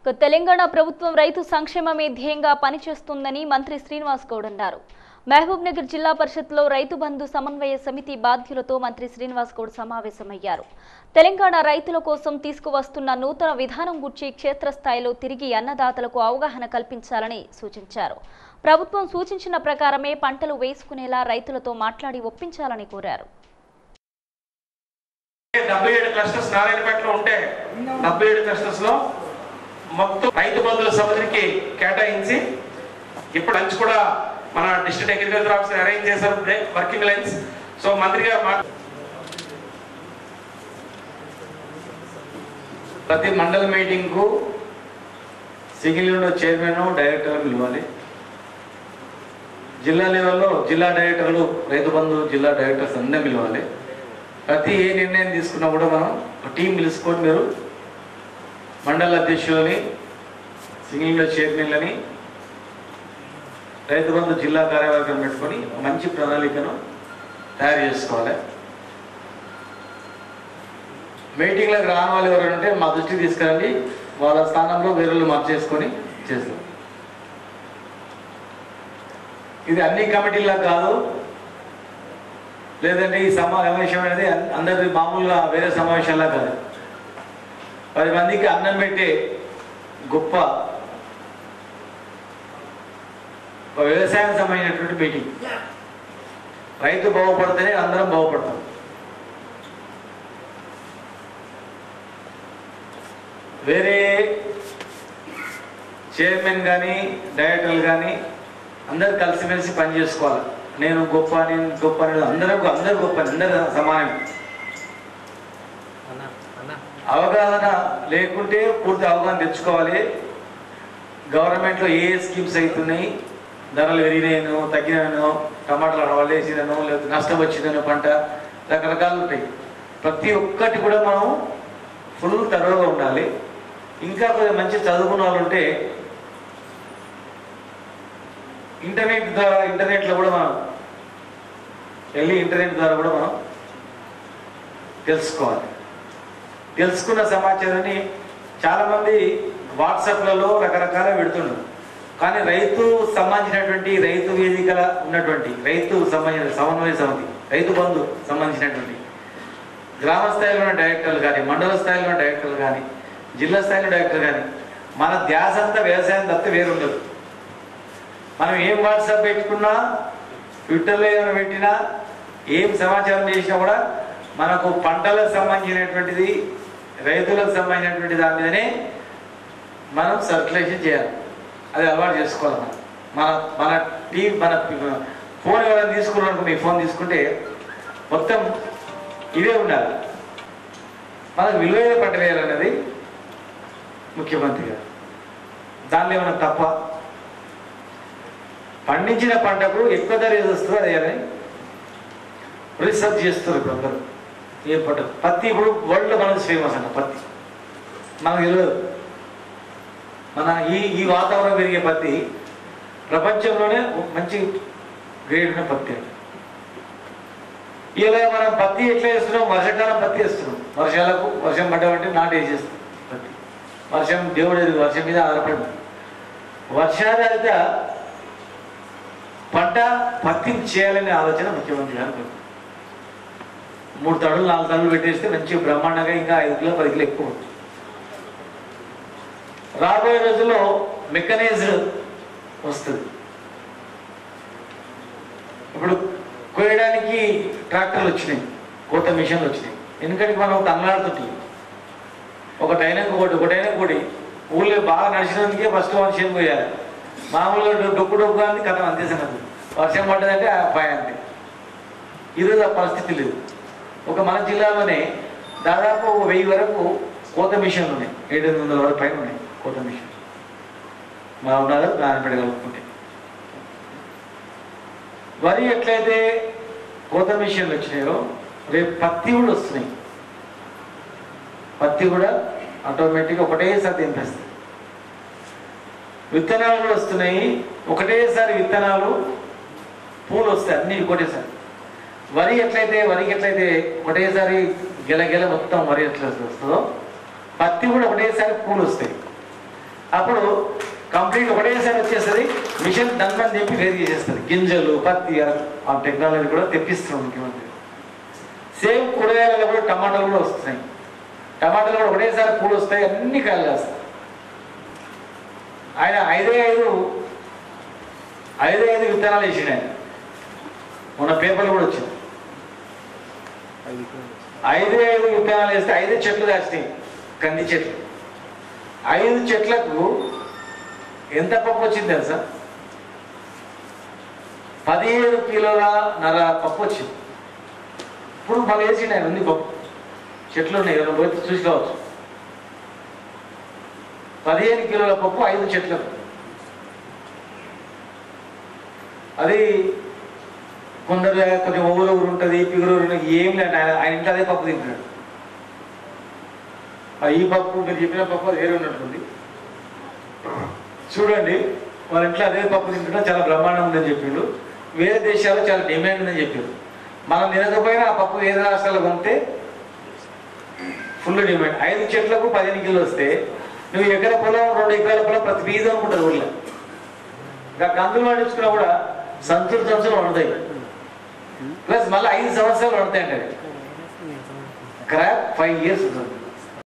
ఇక తెలంగాణ ప్రభుత్వం రైతు సంక్షేమమే ధ్యేయంగా పనిచేస్తుందని మంత్రి శ్రీనివాస్ గౌడ్ అన్నారు మహబూబ్ నగర్ జిల్లా పరిషత్లో రైతు బంధు సమన్వయ సమితి బాధ్యులతో మంత్రి శ్రీనివాస్ గౌడ్ సమావేశమయ్యారు తెలంగాణ రైతుల కోసం తీసుకువస్తున్న నూతన విధానం గురించి క్షేత్రస్థాయిలో తిరిగి అన్నదాతలకు అవగాహన కల్పించాలని సూచించారు ప్రభుత్వం సూచించిన ప్రకారమే పంటలు వేసుకునేలా రైతులతో మాట్లాడి ఒప్పించాలని కోరారు డెబ్బై ఏడు క్లస్టర్స్ నారాయణపేటలో ఉంటే డెబ్బై ఏడు క్లస్టర్స్ లో మొత్తం రైతు బంధువుల సమితికి కేటాయించి ఇప్పుడు లంచ్ కూడా మన డిస్ట్రిక్ట్ అగ్రికల్చర్ ఆఫీసర్ అరేంజ్ చేశారు వర్కింగ్ లైన్స్ సో మంత్రి గారు మా- ప్రతి మండల మీటింగ్కు సింగిల్ విండో చైర్మన్ డైరెక్టర్ పిలవాలి జిల్లా లెవెల్లో జిల్లా డైరెక్టర్లు రైతు బంధు జిల్లా డైరెక్టర్స్ అందరం పిలవాలి ప్రతి ఏ నిర్ణయం తీసుకున్నా కూడా మనం ఒక టీం పిలుచుకొని మీరు మండల అధ్యక్షులని సింగిల్ విండో చైర్మన్లని రైతు బంధు జిల్లా కార్యవర్గం పెట్టుకొని ఒక మంచి ప్రణాళికను తయారు చేసుకోవాలి మీటింగ్లకు రాని వాళ్ళు ఎవరైనా ఉంటే మా దృష్టికి తీసుకురండి వాళ్ళ స్థానంలో వేరే మార్చేసుకొని చేస్తాం ఇది అన్ని కమిటీలకు కాదు లేదంటే ఈ సమావేశం అనేది అన్- అందరి మామూలుగా వేరే సమావేశాల్లో కాదు పది మందికి అన్నం పెట్టే గొప్ప ఒక వ్యవసాయం సంబంధించినటువంటి మీటింగ్ రైతు బాగుపడితేనే అందరం బాగుపడతాం వేరే చైర్మన్ కానీ డైరెక్టర్లు కానీ అందరు కలిసిమెలిసి పని చేసుకోవాలి నేను గొప్ప నేను గొప్ప అనేది అందరూ అందరు గొప్ప అందరు సమానం అవగాహన లేకుంటే పూర్తి అవగాహన తెచ్చుకోవాలి గవర్నమెంట్లో ఏ ఏ స్కీమ్స్ అవుతున్నాయి ధరలు పెరిగినాయనో తగ్గినానో టమాటాలు వాళ్ళు వేసినానో లేకపోతే నష్టం వచ్చిందనో పంట రకరకాలు ఉంటాయి ప్రతి ఒక్కటి కూడా మనం ఫుల్ తరువుగా ఉండాలి ఇంకా కొద్దిగా మంచి చదువుకున్న వాళ్ళు ఉంటే ఇంటర్నెట్ ద్వారా ఇంటర్నెట్లో కూడా మనం వెళ్ళి ఇంటర్నెట్ ద్వారా కూడా మనం తెలుసుకోవాలి తెలుసుకున్న సమాచారాన్ని చాలామంది వాట్సాప్లలో రకరకాల పెడుతున్నారు కానీ రైతు సంబంధించినటువంటి రైతు వేదికల ఉన్నటువంటి రైతు సంబంధించిన సమన్వయ సమితి రైతు బంధు సంబంధించినటువంటి గ్రామ స్థాయిలో ఉన్న డైరెక్టర్లు కానీ మండల స్థాయిలో ఉన్న డైరెక్టర్లు కానీ జిల్లా స్థాయిలో డైరెక్టర్ కానీ మన ధ్యాస అంతా వ్యవసాయం తప్ప వేరు ఉండదు మనం ఏం వాట్సాప్ పెట్టుకున్నా ట్విట్టర్లో ఏమైనా పెట్టినా ఏం సమాచారం చేసినా కూడా మనకు పంటలకు సంబంధించినటువంటిది రైతులకు సంబంధించినటువంటి దాని మీదనే మనం సర్క్యులేషన్ చేయాలి అది అలవాటు చేసుకోవాలి మనం మన మన టీవీ మన ఫోన్ ఎవరైనా తీసుకున్నాను మీ ఫోన్ తీసుకుంటే మొత్తం ఇదే ఉండాలి మనకు విలువైన పంట వేయాలన్నది ముఖ్యమంత్రి గారు దానిలో ఏమైనా తప్ప పండించిన పంటకు ఎక్కువ ధర ఏది వస్తుందో అది అని రీసెర్చ్ చేస్తారు ఇప్పుడు అందరూ ఏ పంట పత్తి ఇప్పుడు వరల్డ్ మనకి ఫేమస్ అన్న పత్తి మనకు తెలియదు మన ఈ ఈ వాతావరణం పెరిగే పత్తి ప్రపంచంలోనే మంచి గ్రేడ్ ఉన్న పత్తి అది. ఇలా మనం పత్తి ఎట్లా వేస్తున్నాం వర్షాకాలం పత్తి వేస్తున్నాం వర్షాలకు వర్షం పడ్డామంటే నాటు వేసేస్తాం పత్తి వర్షం దేవుడు అది వర్షం మీద ఆధారపడి ఉంది. వర్షాధారిత పంట పత్తిని చేయాలనే ఆలోచన ముఖ్యమంత్రి గారు ఉంది. మూడు తడులు నాలుగు తడులు పెట్టేస్తే మంచి బ్రహ్మాండంగా ఇంకా ఐదు కిలో పది కిలో ఎక్కువ ఉంటుంది రాబోయే రోజుల్లో మెకనైజ్డ్ వస్తుంది ఇప్పుడు కోయడానికి ట్రాక్టర్లు వచ్చినాయి కోత మిషన్లు వచ్చినాయి ఎందుకంటే మనం తనలాడుతుంటాం ఒకటి అయినా ఒకటి ఒకటి అయినా ఒకటి ఊళ్ళో బాగా నడిచినందుకే ఫస్ట్ మనిషిని పోయాలి మామూలుగా డొ- డొక్కు డొక్కు అని కథ అంతే సంగతి వర్షం పడ్డదంటే ఆ పాయ అంతే ఈరోజు ఆ పరిస్థితి లేదు ఒక మన జిల్లాలోనే దాదాపు ఒక వెయ్యి వరకు కోత మిషన్లు ఉన్నాయి ఏడు ఎనిమిది వందల వరకు పైన ఉన్నాయి కోత మిషన్ మా ఉన్నదో దాన్ని పెట్టగలుగుతుంటే వరి ఎట్లయితే కోత మిషన్లు వచ్చినాయో రేపు పత్తి కూడా వస్తున్నాయి పత్తి కూడా ఆటోమేటిక్గా ఒకటేసారి తెంపేస్తుంది విత్తనాలు కూడా వస్తున్నాయి ఒకటేసారి విత్తనాలు పూలు వస్తాయి అన్ని ఒకటేసారి వరి ఎట్లయితే వరికి ఎట్లయితే ఒకటేసారి గెల గెల మొత్తం వరి ఎట్లా వస్తుందో పత్తి కూడా ఒకటేసారి పూలు వస్తాయి అప్పుడు కంప్లీట్ ఒకటేసారి వచ్చేస్తుంది మిషన్ దందని చెప్పి వేరు చేసేస్తుంది గింజలు పత్తి ఆ టెక్నాలజీ కూడా తెప్పిస్తున్నాం ముఖ్యమంత్రి సేమ్ కూరగాయలలో కూడా టమాటాలు కూడా వస్తున్నాయి టమాటాలు కూడా ఒకటేసారి పూలు వస్తాయి అన్ని కాయలు వేస్తాయి ఆయన ఐదే ఐదు ఐదే ఐదు విత్తనాలు వేసిండు ఆయన మొన్న పేపర్లు కూడా వచ్చింది ఐదే ఐదు విత్తనాలు వేస్తే ఐదు చెట్లు కాస్తాయి కంది చెట్లు ఐదు చెట్లకు ఎంత పప్పు వచ్చింది తెలుసా పదిహేడు కిలోల నర పప్పు వచ్చింది ఇప్పుడు మళ్ళీ వేసిండు ఆయన ఉంది పప్పు చెట్లు ఉన్నాయి ఎవరైనా పోయి చూసి కావచ్చు పదిహేను కిలోల పప్పు ఐదు చెట్లకు అది కొందరు కొంచెం ఊరు ఊరు ఉంటుంది పిగురు ఉంటుంది ఏం లేదు ఆయన ఆయన ఇంట్లో అదే పప్పు తింటున్నాడు ఆ ఈ పప్పు మీరు చెప్పిన పప్పు అది వేరే ఉన్నట్టుంది చూడండి వాళ్ళ ఇంట్లో అదే పప్పు తింటున్నా చాలా బ్రహ్మాండం ఉందని చెప్పిండు వేరే దేశాల్లో చాలా డిమాండ్ ఉందని చెప్పారు మనం తినకపోయినా ఆ పప్పు వేరే రాష్ట్రాల్లో కొంటే ఫుల్ డిమాండ్ ఐదు చెట్లకు పదిహేను కిలో వస్తే నువ్వు ఎకర పొలం రెండు ఎకరాల పొలం ప్రతి బీజం అనుకుంటుంది ఊళ్ళో ఇంకా కందులు పండించుకున్నా కూడా సంచులు సంచులు వండుతాయి ప్లస్ మళ్ళీ ఐదు సంవత్సరాలు వండుతాయి అంటే క్రాప్ ఫైవ్ ఇయర్స్ ఉంటుంది